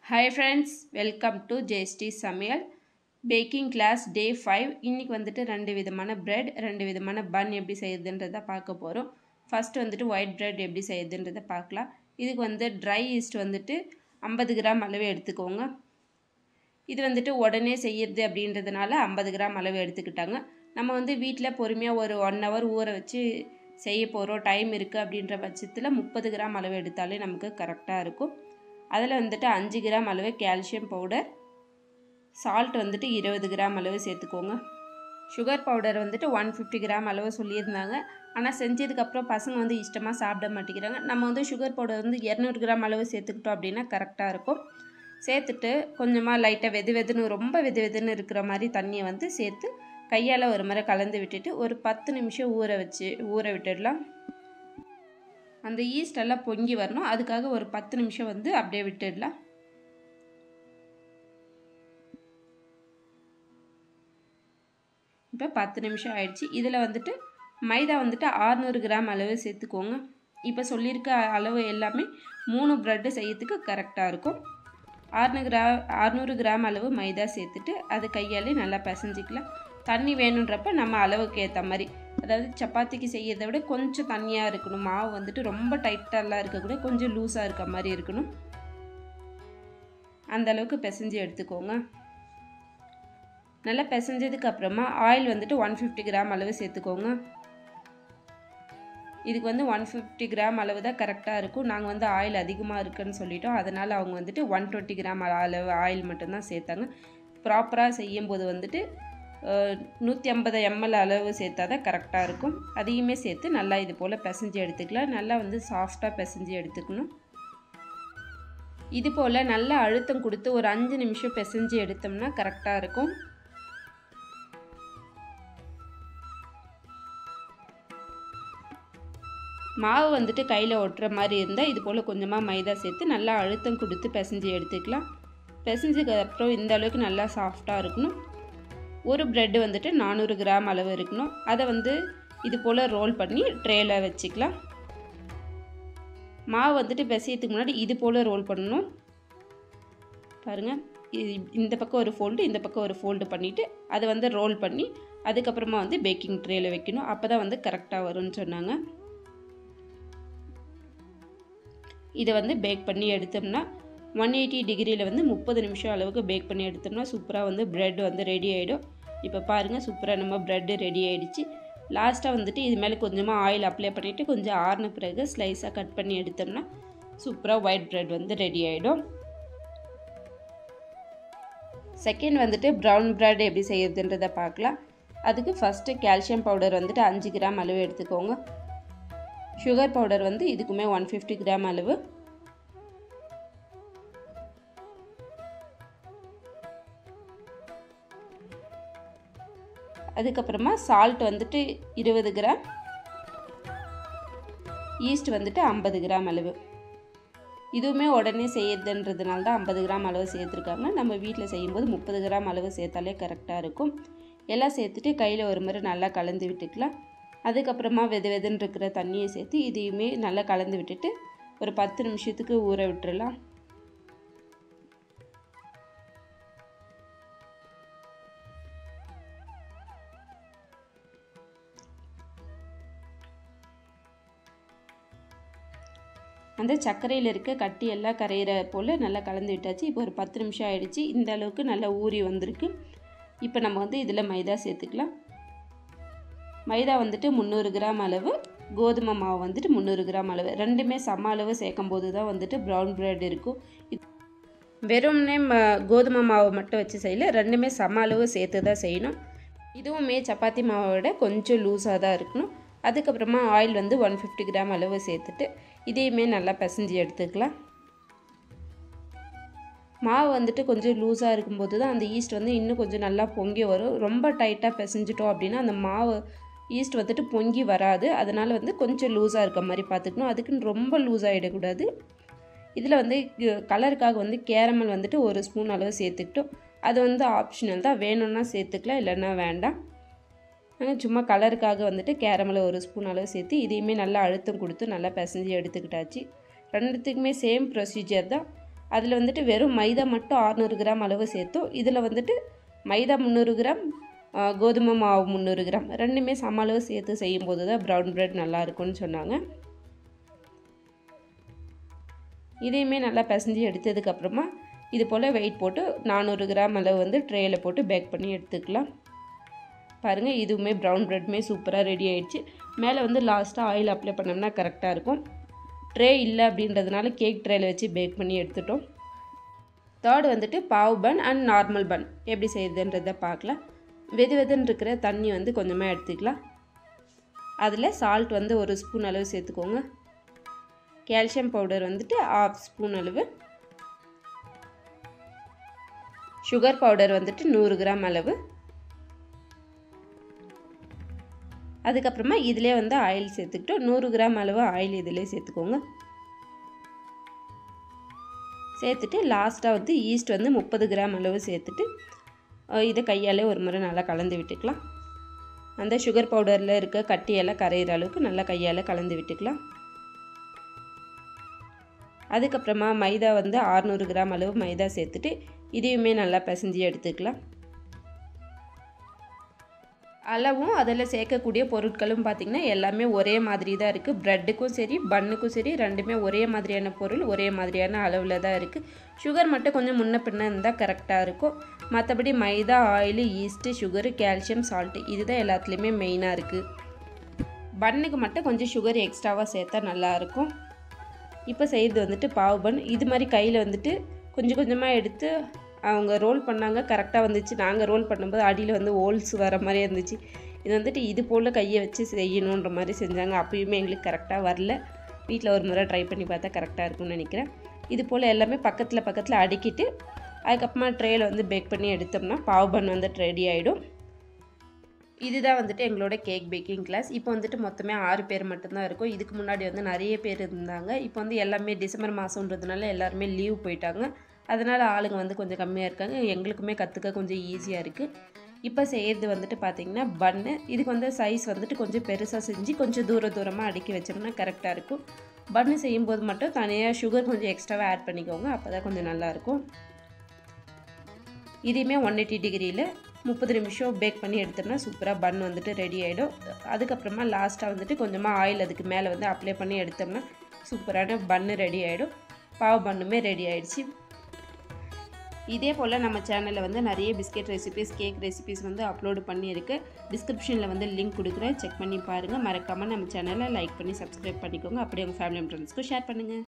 hi friends welcome to ஜேஸ்டி சமையல் baking class day five இன்றைக்கி வந்துட்டு ரெண்டு விதமான பிரெட் ரெண்டு விதமான பன் எப்படி செய்யுதுன்றதை பார்க்க போகிறோம் ஃபஸ்ட்டு வந்துட்டு ஒயிட் பிரெட் எப்படி செய்யுதுன்றதை பார்க்கலாம் இதுக்கு வந்து ட்ரை ஈஸ்ட் வந்துட்டு ஐம்பது கிராம் அளவு எடுத்துக்கோங்க இது வந்துட்டு உடனே செய்யறது அப்படின்றதுனால ஐம்பது கிராம் அளவு எடுத்துக்கிட்டாங்க நம்ம வந்து வீட்டில் பொறுமையாக ஒரு ஒன் ஹவர் ஊற வச்சு செய்ய போகிறோம் டைம் இருக்குது அப்படின்ற பட்சத்தில் முப்பது கிராம் அளவு எடுத்தாலே நமக்கு கரெக்டாக இருக்கும் அதில் வந்துட்டு அஞ்சு கிராம் அளவு கால்சியம் பவுடர் சால்ட் வந்துட்டு இருபது கிராம் அளவு சேர்த்துக்கோங்க சுகர் பவுடர் வந்துட்டு ஒன் ஃபிஃப்டி கிராம் அளவு சொல்லியிருந்தாங்க ஆனால் செஞ்சதுக்கப்புறம் பசங்க வந்து இஷ்டமாக சாப்பிட மாட்டேங்கிறாங்க நம்ம வந்து சுகர் பவுடர் வந்து இரநூறு கிராம் அளவு சேர்த்துக்கிட்டோம் அப்படின்னா கரெக்டாக இருக்கும் சேர்த்துட்டு கொஞ்சமாக லைட்டாக வெது வெதுன்னு ரொம்ப வெது வெதுன்னு இருக்கிற மாதிரி தண்ணியை வந்து சேர்த்து கையால் ஒரு முறை கலந்து விட்டுட்டு ஒரு பத்து நிமிஷம் ஊற வச்சு ஊற விட்டுடலாம் அந்த ஈஸ்ட் எல்லாம் பொங்கி வரணும் அதுக்காக ஒரு பத்து நிமிஷம் வந்து அப்படியே விட்டுடலாம் இப்போ பத்து நிமிஷம் ஆயிடுச்சு இதில் வந்துட்டு மைதா வந்துட்டு ஆறுநூறு கிராம் அளவு சேர்த்துக்கோங்க இப்போ சொல்லியிருக்க அளவு எல்லாமே மூணு ப்ரெட்டு செய்யறதுக்கு கரெக்டாக இருக்கும் ஆறுநூறு கிரா அறுநூறு கிராம் அளவு மைதா சேர்த்துட்டு அது கையாலே நல்லா பிசைஞ்சிக்கலாம் தண்ணி வேணுன்றப்ப நம்ம அளவுக்கு ஏற்ற மாதிரி அதாவது சப்பாத்திக்கு செய்யறதை விட கொஞ்சம் தண்ணியாக இருக்கணும் மாவு வந்துட்டு ரொம்ப டைட்டாலாம் இருக்கக்கூடாது கொஞ்சம் லூஸாக இருக்க மாதிரி இருக்கணும் அந்த அளவுக்கு பிசைஞ்சு எடுத்துக்கோங்க நல்லா பிசைஞ்சதுக்கு அப்புறமா ஆயில் வந்துட்டு ஒன் ஃபிஃப்டி கிராம் அளவு சேர்த்துக்கோங்க இதுக்கு வந்து ஒன் ஃபிஃப்டி கிராம் அளவு தான் கரெக்டாக இருக்கும் நாங்கள் வந்து ஆயில் அதிகமாக இருக்குன்னு சொல்லிட்டோம் அதனால் அவங்க வந்துட்டு ஒன் டுவெண்ட்டி கிராம் அளவு ஆயில் மட்டும்தான் சேர்த்தாங்க ப்ராப்பராக செய்யும்போது வந்துட்டு நூற்றி ஐம்பது எம்எல் அளவு சேர்த்தா தான் கரெக்டாக இருக்கும் அதையுமே சேர்த்து நல்லா இது போல் பிசைஞ்சு எடுத்துக்கலாம் நல்லா வந்து சாஃப்டாக பிசைஞ்சு எடுத்துக்கணும் இது போல் நல்லா அழுத்தம் கொடுத்து ஒரு அஞ்சு நிமிஷம் பிசைஞ்சு எடுத்தோம்னா கரெக்டாக இருக்கும் மாவு வந்துட்டு கையில் ஒட்டுற மாதிரி இருந்தால் இது போல் கொஞ்சமாக மைதா சேர்த்து நல்லா அழுத்தம் கொடுத்து பிசைஞ்சு எடுத்துக்கலாம் பிசைஞ்சதுக்கு அப்புறம் இந்த அளவுக்கு நல்லா சாஃப்டாக இருக்கணும் ஒரு ப்ரெட்டு வந்துட்டு நானூறு கிராம் அளவு இருக்கணும் அதை வந்து இது போல் ரோல் பண்ணி ட்ரேயில் வச்சுக்கலாம் மாவு வந்துட்டு பிசையத்துக்கு முன்னாடி இது போல் ரோல் பண்ணணும் பாருங்கள் இந்த பக்கம் ஒரு ஃபோல்டு இந்த பக்கம் ஒரு ஃபோல்டு பண்ணிவிட்டு அதை வந்து ரோல் பண்ணி அதுக்கப்புறமா வந்து பேக்கிங் ட்ரேயில் வைக்கணும் அப்போ தான் வந்து கரெக்டாக வரும்னு சொன்னாங்க இதை வந்து பேக் பண்ணி எடுத்தோம்னா ஒன் எயிட்டி டிகிரியில் வந்து முப்பது நிமிஷம் அளவுக்கு பேக் பண்ணி எடுத்தோம்னா சூப்பராக வந்து ப்ரெட் வந்து ரெடி ஆகிடும் இப்போ பாருங்கள் சூப்பராக நம்ம ப்ரெட்டு ரெடி ஆகிடுச்சு லாஸ்ட்டாக வந்துட்டு இது மேலே கொஞ்சமாக ஆயில் அப்ளை பண்ணிவிட்டு கொஞ்சம் ஆறின பிறகு ஸ்லைஸாக கட் பண்ணி எடுத்தோம்னா சூப்பராக ஒயிட் ப்ரெட் வந்து ரெடி ஆகிடும் செகண்ட் வந்துட்டு ப்ரௌன் ப்ரெட் எப்படி செய்யறதுன்றதை பார்க்கலாம் அதுக்கு ஃபஸ்ட்டு கால்சியம் பவுடர் வந்துட்டு அஞ்சு கிராம் அளவு எடுத்துக்கோங்க சுகர் பவுடர் வந்து இதுக்குமே ஒன் ஃபிஃப்டி கிராம் அளவு அதுக்கப்புறமா சால்ட் வந்துட்டு இருபது கிராம் ஈஸ்ட் வந்துட்டு ஐம்பது கிராம் அளவு இதுவுமே உடனே செய்யறதுன்றதுனால தான் ஐம்பது கிராம் அளவு சேர்த்துருக்காங்க நம்ம வீட்டில் செய்யும்போது முப்பது கிராம் அளவு சேர்த்தாலே கரெக்டாக இருக்கும் எல்லாம் சேர்த்துட்டு கையில் ஒரு முறை நல்லா கலந்து விட்டுக்கலாம் அதுக்கப்புறமா வெது வெதுன்னு இருக்கிற தண்ணியை சேர்த்து இதையுமே நல்லா கலந்து விட்டுட்டு ஒரு பத்து நிமிஷத்துக்கு ஊற விட்டுறலாம் அந்த சர்க்கரையில் இருக்க கட்டி எல்லாம் கரையிற போல் நல்லா கலந்து விட்டாச்சு இப்போ ஒரு பத்து நிமிஷம் ஆகிடுச்சு இந்த அளவுக்கு நல்லா ஊறி வந்திருக்கு இப்போ நம்ம வந்து இதில் மைதா சேர்த்துக்கலாம் மைதா வந்துட்டு முந்நூறு கிராம் அளவு கோதுமை மாவு வந்துட்டு முந்நூறு கிராம் அளவு ரெண்டுமே சம அளவு சேர்க்கும் போது தான் வந்துட்டு ப்ரௌன் ப்ரெட் இருக்கும் வெறும்னே ம கோதுமை மாவு மட்டும் வச்சு செய்யல ரெண்டுமே சம அளவு சேர்த்து தான் செய்யணும் இதுவுமே சப்பாத்தி மாவை விட கொஞ்சம் லூஸாக தான் இருக்கணும் அதுக்கப்புறமா ஆயில் வந்து ஒன் ஃபிஃப்டி கிராம் அளவு சேர்த்துட்டு இதையுமே நல்லா பிசைஞ்சு எடுத்துக்கலாம் மாவு வந்துட்டு கொஞ்சம் லூஸாக இருக்கும்போது தான் அந்த ஈஸ்ட் வந்து இன்னும் கொஞ்சம் நல்லா பொங்கி வரும் ரொம்ப டைட்டாக பிசைஞ்சிட்டோம் அப்படின்னா அந்த மாவு ஈஸ்ட் வந்துட்டு பொங்கி வராது அதனால் வந்து கொஞ்சம் லூஸாக இருக்க மாதிரி பார்த்துக்கணும் அதுக்குன்னு ரொம்ப லூஸ் ஆகிடக்கூடாது இதில் வந்து கலருக்காக வந்து கேரமல் வந்துட்டு ஒரு ஸ்பூன் அளவு சேர்த்துக்கிட்டோம் அது வந்து ஆப்ஷனல் தான் வேணும்னா சேர்த்துக்கலாம் இல்லைன்னா வேண்டாம் நாங்கள் சும்மா கலருக்காக வந்துட்டு கேரமலை ஒரு ஸ்பூன் அளவு சேர்த்து இதையுமே நல்லா அழுத்தம் கொடுத்து நல்லா பிசைஞ்சு எடுத்துக்கிட்டாச்சு ரெண்டுத்துக்குமே சேம் ப்ரொசீஜர் தான் அதில் வந்துட்டு வெறும் மைதா மட்டும் அறநூறு கிராம் அளவு சேர்த்தோம் இதில் வந்துட்டு மைதா முந்நூறு கிராம் கோதுமை மாவு முந்நூறு கிராம் ரெண்டுமே சம அளவு சேர்த்து செய்யும்போது தான் ப்ரௌன் ப்ரெட் நல்லா இருக்கும்னு சொன்னாங்க இதையுமே நல்லா பிசைஞ்சு எடுத்ததுக்கப்புறமா இது போல் வெயிட் போட்டு நானூறு கிராம் அளவு வந்து ட்ரேயில் போட்டு பேக் பண்ணி எடுத்துக்கலாம் பாருங்கள் இதுவுமே ப்ரௌன் ப்ரெட்மே சூப்பராக ரெடி ஆயிடுச்சு மேலே வந்து லாஸ்ட்டாக ஆயில் அப்ளை பண்ணோம்னா கரெக்டாக இருக்கும் ட்ரே இல்லை அப்படின்றதுனால கேக் ட்ரேயில் வச்சு பேக் பண்ணி எடுத்துட்டோம் தேர்டு வந்துட்டு pav bun and normal bun எப்படி செய்யுதுன்றதை பார்க்கலாம் வெது வெதுன்னு இருக்கிற தண்ணி வந்து கொஞ்சமாக எடுத்துக்கலாம் அதில் சால்ட் வந்து ஒரு ஸ்பூன் அளவு சேர்த்துக்கோங்க கால்சியம் பவுடர் வந்துட்டு ஆஃப் ஸ்பூன் அளவு சுகர் பவுடர் வந்துட்டு நூறு கிராம் அளவு அதுக்கப்புறமா இதிலே வந்து ஆயில் சேர்த்துக்கிட்டு நூறு கிராம் அளவு ஆயில் இதிலே சேர்த்துக்கோங்க சேர்த்துட்டு லாஸ்ட்டாக வந்து ஈஸ்ட் வந்து முப்பது கிராம் அளவு சேர்த்துட்டு இதை கையாலே ஒரு முறை நல்லா கலந்து விட்டுக்கலாம் அந்த சுகர் பவுடரில் இருக்க கட்டியெல்லாம் கரையிற அளவுக்கு நல்லா கையால் கலந்து விட்டுக்கலாம் அதுக்கப்புறமா மைதா வந்து ஆறுநூறு கிராம் அளவு மைதா சேர்த்துட்டு இதையுமே நல்லா பிசைஞ்சு எடுத்துக்கலாம் அளவும் அதில் சேர்க்கக்கூடிய பொருட்களும் பார்த்திங்கன்னா எல்லாமே ஒரே மாதிரி தான் இருக்குது ப்ரெட்டுக்கும் சரி பன்னுக்கும் சரி ரெண்டுமே ஒரே மாதிரியான பொருள் ஒரே மாதிரியான அளவில் தான் இருக்குது சுகர் மட்டும் கொஞ்சம் முன்ன பின்ன இருந்தால் கரெக்டாக இருக்கும் மற்றபடி maida oil yeast sugar calcium salt இதுதான் எல்லாத்துலேயுமே மெயினாக இருக்குது பன்னுக்கு மட்டும் கொஞ்சம் சுகர் எக்ஸ்ட்ராவாக சேர்த்தா நல்லாயிருக்கும் இப்போ செய்கிறது வந்துட்டு பாவு பன் இது மாதிரி கையில் வந்துட்டு கொஞ்சம் கொஞ்சமாக எடுத்து அவங்க ரோல் பண்ணாங்க கரெக்டாக வந்துச்சு நாங்கள் ரோல் பண்ணும்போது அடியில் வந்து ஹோல்ஸ் வர மாதிரி இருந்துச்சு இது வந்துட்டு இது போல் கையை வச்சு செய்யணுன்ற மாதிரி செஞ்சாங்க அப்பயுமே எங்களுக்கு கரெக்டாக வரல வீட்டில் ஒரு முறை ட்ரை பண்ணி பார்த்தா கரெக்டாக இருக்கும்னு நினைக்கிறேன் இது போல் எல்லாமே பக்கத்தில் பக்கத்தில் அடுக்கிட்டு அதுக்கப்புறமா ட்ரேயில் வந்து பேக் பண்ணி எடுத்தோம்னா பாவு பன் வந்துட்டு ரெடி ஆகிடும் இதுதான் வந்துட்டு எங்களோட கேக் பேக்கிங் கிளாஸ் இப்போ வந்துட்டு மொத்தமே ஆறு பேர் மட்டும்தான் இருக்கும் இதுக்கு முன்னாடி வந்து நிறைய பேர் இருந்தாங்க இப்போ வந்து எல்லாமே டிசம்பர் மாதன்றதுனால எல்லாருமே லீவ் போயிட்டாங்க அதனால் ஆளுங்க வந்து கொஞ்சம் கம்மியாக இருக்காங்க எங்களுக்குமே கற்றுக்க கொஞ்சம் ஈஸியாக இருக்குது இப்போ செய்கிறது வந்துட்டு பார்த்திங்கன்னா பன்னு இதுக்கு வந்து சைஸ் வந்துட்டு கொஞ்சம் பெருசாக செஞ்சு கொஞ்சம் தூர தூரமாக அடுக்கி வச்சோம்னா கரெக்டாக இருக்கும் பன்னு செய்யும்போது மட்டும் தனியாக சுகர் கொஞ்சம் எக்ஸ்ட்ராவாக ஆட் பண்ணிக்கோங்க அப்போ தான் கொஞ்சம் நல்லாயிருக்கும் இதையுமே ஒன் எயிட்டி டிகிரியில் முப்பது நிமிஷம் பேக் பண்ணி எடுத்தோம்னா சூப்பராக பன் வந்துட்டு ரெடி ஆகிடும் அதுக்கப்புறமா லாஸ்ட்டாக வந்துட்டு கொஞ்சமாக ஆயில் அதுக்கு மேலே வந்து அப்ளை பண்ணி எடுத்தோம்னா சூப்பரான பன்னு ரெடி ஆகிடும் பாவு பண்ணுமே ரெடி ஆகிடுச்சு இதே போல் நம்ம சேனலில் வந்து நிறைய பிஸ்கெட் ரெசிபிஸ் கேக் ரெசிபிஸ் வந்து அப்லோடு பண்ணியிருக்கு டிஸ்கிரிப்ஷனில் வந்து லிங்க் கொடுக்குறேன் செக் பண்ணி பாருங்கள் மறக்காமல் நம்ம சேனலை லைக் பண்ணி சப்ஸ்கிரைப் பண்ணிக்கோங்க அப்படியே உங்கள் ஃபேமிலி ஃப்ரெண்ட்ஸ்க்கும் ஷேர் பண்ணுங்கள்